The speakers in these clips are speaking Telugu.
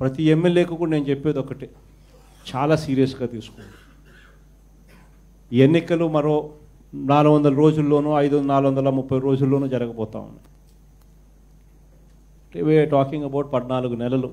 ప్రతి ఎమ్మెల్యేకు కూడా నేను చెప్పేది ఒకటే చాలా సీరియస్గా తీసుకోండి ఈ ఎన్నికలు మరో నాలుగు వందల రోజుల్లోనూ ఐదు నాలుగు వందల ముప్పై రోజుల్లోనూ జరగబోతా ఉన్నాయి వే టాకింగ్ అబౌట్ పద్నాలుగు నెలలు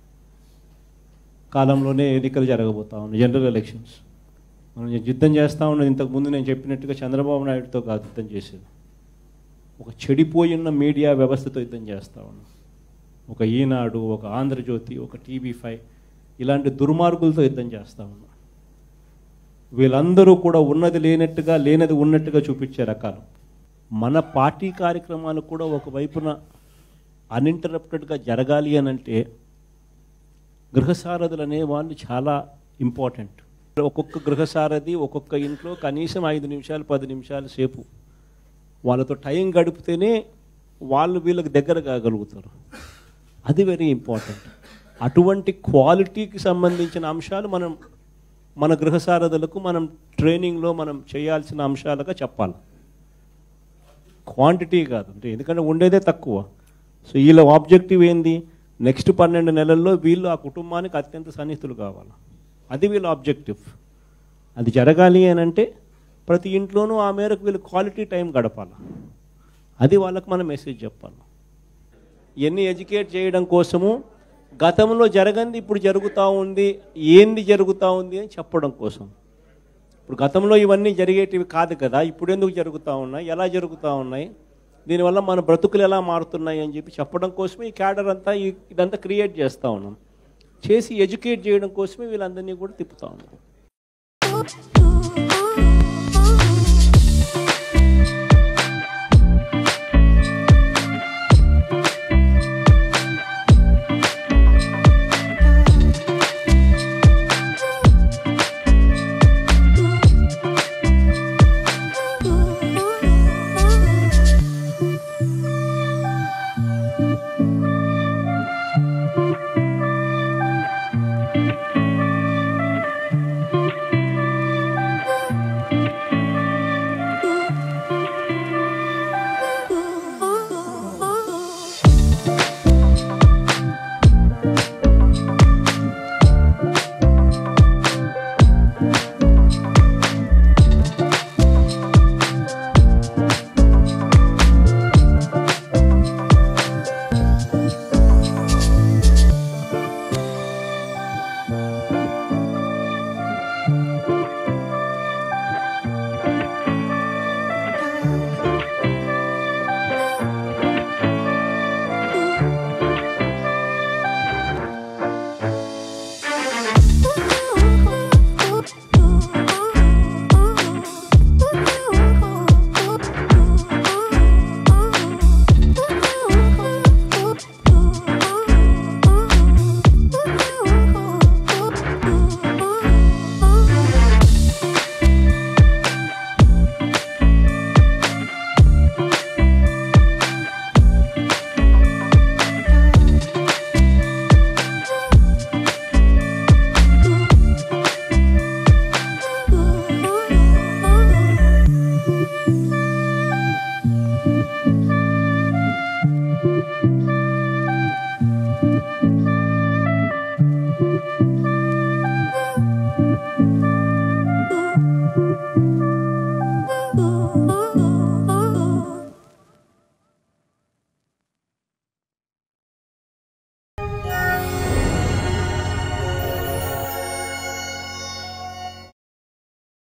కాలంలోనే ఎన్నికలు జరగబోతా ఉన్నాయి జనరల్ ఎలక్షన్స్ మనం యుద్ధం చేస్తూ ఉన్నది ఇంతకు ముందు నేను చెప్పినట్టుగా చంద్రబాబు నాయుడుతో కాదు యుద్ధం చేసేది ఒక చెడిపోయిన మీడియా వ్యవస్థతో యుద్ధం చేస్తూ ఉన్నాం ఒక ఈనాడు ఒక ఆంధ్రజ్యోతి ఒక టీవీ ఫైవ్ ఇలాంటి దుర్మార్గులతో యుద్ధం చేస్తూ ఉన్నాం వీళ్ళందరూ కూడా ఉన్నది లేనట్టుగా లేనది ఉన్నట్టుగా చూపించే రకాలు మన పార్టీ కార్యక్రమాలు కూడా ఒకవైపున అన్ఇంటరప్టెడ్గా జరగాలి అని అంటే గృహసారథులు అనే వాళ్ళు చాలా ఇంపార్టెంట్ ఒక్కొక్క గృహసారథి ఒక్కొక్క ఇంట్లో కనీసం ఐదు నిమిషాలు పది నిమిషాల సేపు వాళ్ళతో టైం గడిపితేనే వాళ్ళు వీళ్ళకి దగ్గర కాగలుగుతారు అది వెరీ ఇంపార్టెంట్ అటువంటి క్వాలిటీకి సంబంధించిన అంశాలు మనం మన గృహసారథులకు మనం ట్రైనింగ్లో మనం చేయాల్సిన అంశాలుగా చెప్పాలి క్వాంటిటీ కాదు అంటే ఎందుకంటే ఉండేదే తక్కువ సో వీళ్ళ ఆబ్జెక్టివ్ ఏంది నెక్స్ట్ పన్నెండు నెలల్లో వీళ్ళు ఆ కుటుంబానికి అత్యంత సన్నిహితులు కావాలి అది వీళ్ళ ఆబ్జెక్టివ్ అది జరగాలి అని అంటే ప్రతి ఇంట్లోనూ ఆ మేరకు వీళ్ళు క్వాలిటీ టైం గడపాలి అది వాళ్ళకి మనం మెసేజ్ చెప్పాలి ఇవన్నీ ఎడ్యుకేట్ చేయడం కోసము గతంలో జరగంది ఇప్పుడు జరుగుతూ ఉంది ఏంది జరుగుతూ ఉంది అని చెప్పడం కోసం ఇప్పుడు గతంలో ఇవన్నీ జరిగేటివి కాదు కదా ఇప్పుడు ఎందుకు జరుగుతూ ఉన్నాయి ఎలా జరుగుతూ ఉన్నాయి దీనివల్ల మన బ్రతుకులు ఎలా మారుతున్నాయి అని చెప్పి చెప్పడం కోసమే ఈ క్యాడర్ అంతా ఈ- ఇదంతా క్రియేట్ చేస్తూ ఉన్నాం చేసి ఎడ్యుకేట్ చేయడం కోసమే వీళ్ళందరినీ కూడా తిప్పుతా ఉన్నాం Ooh, ooh.